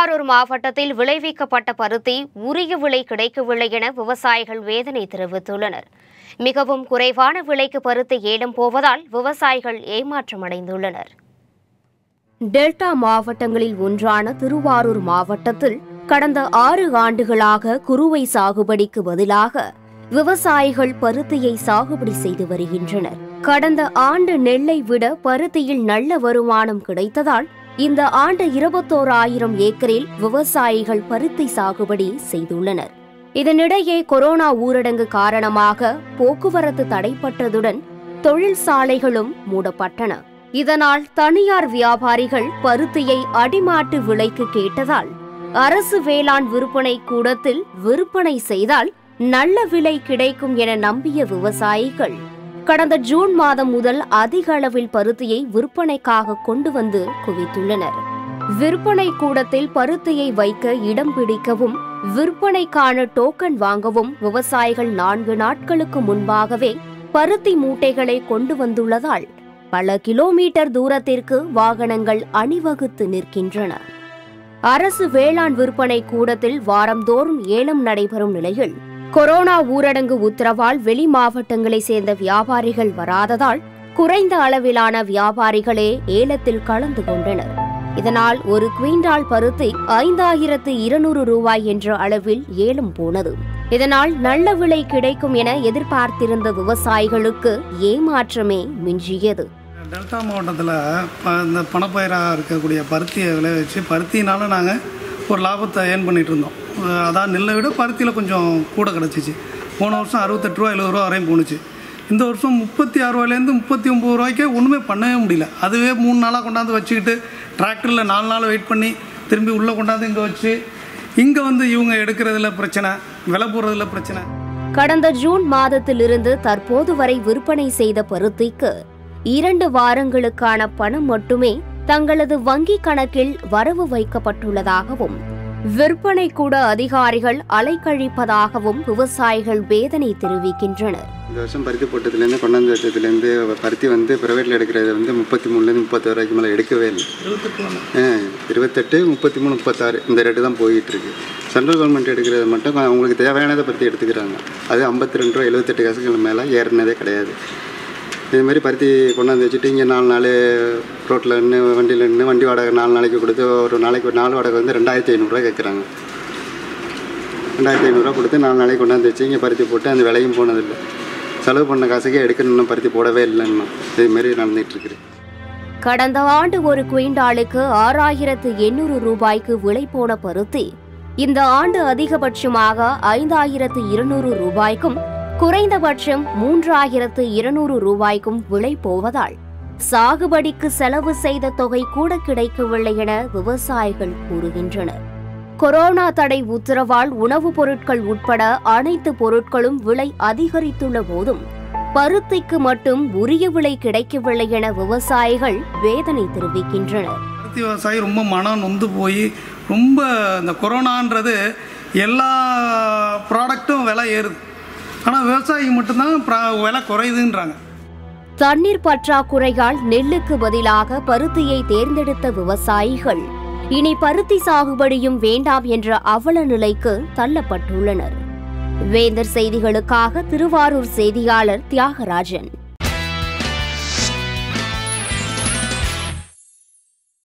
திருவாரூர் மாவட்டத்தில் விளைவிக்கப்பட்ட பருத்தி உரிய விலை கிடைக்கவில்லை என விவசாயிகள் வேதனை தெரிவித்துள்ளனர் மிகவும் குறைவான விலைக்கு பருத்தி ஏலம் போவதால் விவசாயிகள் ஏமாற்றமடைந்துள்ளனர் டெல்டா மாவட்டங்களில் ஒன்றான திருவாரூர் மாவட்டத்தில் கடந்த ஆறு ஆண்டுகளாக குறுவை சாகுபடிக்கு பதிலாக விவசாயிகள் பருத்தியை சாகுபடி செய்து வருகின்றனர் கடந்த ஆண்டு நெல்லை விட பருத்தியில் நல்ல வருமானம் கிடைத்ததால் இந்த ஆண்டு இருபத்தோராயிரம் ஏக்கரில் விவசாயிகள் பருத்தி சாகுபடி செய்துள்ளனர் இதனிடையே கொரோனா ஊரடங்கு காரணமாக போக்குவரத்து தடைப்பட்டதுடன் தொழிற்சாலைகளும் மூடப்பட்டன இதனால் தனியார் வியாபாரிகள் பருத்தியை அடிமாட்டு விலைக்கு கேட்டதால் அரசு வேளாண் விற்பனை கூடத்தில் விற்பனை செய்தால் நல்ல விலை கிடைக்கும் என நம்பிய விவசாயிகள் கடந்த ஜூன் மாதம் முதல் அதிக அளவில் பருத்தியை விற்பனைக்காக கொண்டு வந்து குவித்துள்ளனர் விற்பனை கூடத்தில் பருத்தியை வைக்க இடம் பிடிக்கவும் விற்பனைக்கான டோக்கன் வாங்கவும் விவசாயிகள் நான்கு நாட்களுக்கு முன்பாகவே பருத்தி மூட்டைகளை கொண்டு வந்துள்ளதால் பல கிலோமீட்டர் தூரத்திற்கு வாகனங்கள் அணிவகுத்து நிற்கின்றன அரசு வேளாண் விற்பனை கூடத்தில் வாரந்தோறும் ஏலம் நடைபெறும் நிலையில் கொரோனா ஊரடங்கு உத்தரவால் வெளி மாவட்டங்களை சேர்ந்த வியாபாரிகள் வராததால் குறைந்த அளவிலான வியாபாரிகளே ஏலத்தில் கலந்து கொண்டனர் இதனால் ஒரு குவிண்டால் பருத்தி ஐந்தாயிரத்து இருநூறு ரூபாய் என்ற அளவில் ஏலம் போனது இதனால் நல்ல விலை கிடைக்கும் என எதிர்பார்த்திருந்த விவசாயிகளுக்கு ஏமாற்றமே மிஞ்சியது டெல்டா மாவட்டத்தில் இந்த பணப்பயிராக இருக்கக்கூடிய பருத்தியை விளைவிச்சு பருத்தினால நாங்கள் ஒரு லாபத்தை ஏர்ன் பண்ணிட்டு இருந்தோம் அஹ் அதான் நெல்லை விட பருத்தியில் கொஞ்சம் கூட கிடச்சிச்சு போன வருஷம் அறுபத்தெட்டு ரூபா எழுபது ரூபா வரையும் போணுச்சு இந்த வருஷம் முப்பத்தி ஆறு ரூபாயிலேருந்து முப்பத்தி ஒம்பது ரூபாய்க்கே ஒன்றுமே பண்ணவே முடியல அதுவே மூணு நாளாக கொண்டாந்து வச்சுக்கிட்டு டிராக்டரில் நாலு நாள் வெயிட் பண்ணி திரும்பி உள்ளே கொண்டாந்து இங்கே வச்சு இங்கே வந்து இவங்க எடுக்கிறதுல பிரச்சனை விலை போடுறதுல பிரச்சனை கடந்த ஜூன் மாதத்திலிருந்து தற்போது வரை விற்பனை செய்த பருத்திக்கு இரண்டு வாரங்களுக்கான பணம் மட்டுமே தங்களது வங்கி கணக்கில் வரவு வைக்கப்பட்டுள்ளதாகவும் விற்பனை கூட அதிகாரிகள் அலைக்கழிப்பதாகவும் விவசாயிகள் வேதனை தெரிவிக்கின்றனர் இந்த வருஷம் பருத்தி போட்டதுலேருந்து கொண்டாந்து வச்சதுலேருந்து பருத்தி வந்து ப்ரைவேட்டில் எடுக்கிறது வந்து முப்பத்தி மூணுலேருந்து முப்பத்தாறு வரைக்கும் மேலே எடுக்கவே இல்லை ஆ, இருபத்தெட்டு முப்பத்தி மூணு முப்பத்தாறு இந்த ரேட்டு தான் போயிட்டு இருக்கு சென்ட்ரல் கவர்மெண்ட் எடுக்கிறது மட்டும் அவங்களுக்கு தேவையானதை பற்றி எடுத்துக்கிறாங்க அது ஐம்பத்தி ரெண்டு ரூபா எழுபத்தெட்டு காசுகள் மேலே ஏறினதே கிடையாது இது மாதிரி பருத்தி கொண்டாந்து வச்சுட்டு இங்கே நாலு நாள் ரோட்டில் நின்று வண்டியில் நின்று வண்டி வாடகை நாலு நாளைக்கு கொடுத்து ஒரு நாளைக்கு ஒரு நாலு வாடகை வந்து ரெண்டாயிரத்தி ஐநூறுரூவா கேட்குறாங்க ரெண்டாயிரத்தி ஐநூறுரூவா கொடுத்து நாலு நாளைக்கு கொண்டாந்து வச்சு இங்கே பருத்தி போட்டு அந்த விலையும் போனதில்லை செலவு பண்ண காசுக்கே எடுக்கணும்னு பருத்தி போடவே இல்லைன்னு இதுமாரி நடந்துகிட்டு இருக்குது கடந்த ஆண்டு ஒரு குவிண்டாலுக்கு ஆறாயிரத்து எண்ணூறு ரூபாய்க்கு விலை போன பருத்தி இந்த ஆண்டு அதிகபட்சமாக ஐந்தாயிரத்து இருநூறு ரூபாய்க்கும் குறைந்தபட்சம் மூன்றாயிரத்து இருநூறு ரூபாய்க்கும் விலை போவதால் சாகுபடிக்கு செலவு செய்த தொகை கூட கிடைக்கவில்லை என விவசாயிகள் கூறுகின்றனர் கொரோனா தடை உத்தரவால் உணவுப் பொருட்கள் உட்பட அனைத்து பொருட்களும் விலை அதிகரித்துள்ள போதும் பருத்திக்கு மட்டும் உரிய விலை கிடைக்கவில்லை என விவசாயிகள் வேதனை தெரிவிக்கின்றனர் பருத்தி விவசாயி ரொம்ப மனம் நொந்து போய் ரொம்ப இந்த கொரோனான்றது எல்லா ப்ராடக்ட்டும் விலை ஏறுது ஆனால் விவசாயிக்கு மட்டும்தான் ப்ரா- விலை குறையுதுன்றாங்க தண்ணீர் பற்றாக்குறையால் நெல்லுக்கு பதிலாக பருத்தியை தேர்ந்தெடுத்த விவசாயிகள் இனி பருத்தி சாகுபடியும் வேண்டாம் என்ற அவல நிலைக்கு தள்ளப்பட்டுள்ளனர் வேந்தர் செய்திகளுக்காக திருவாரூர் செய்தியாளர் தியாகராஜன்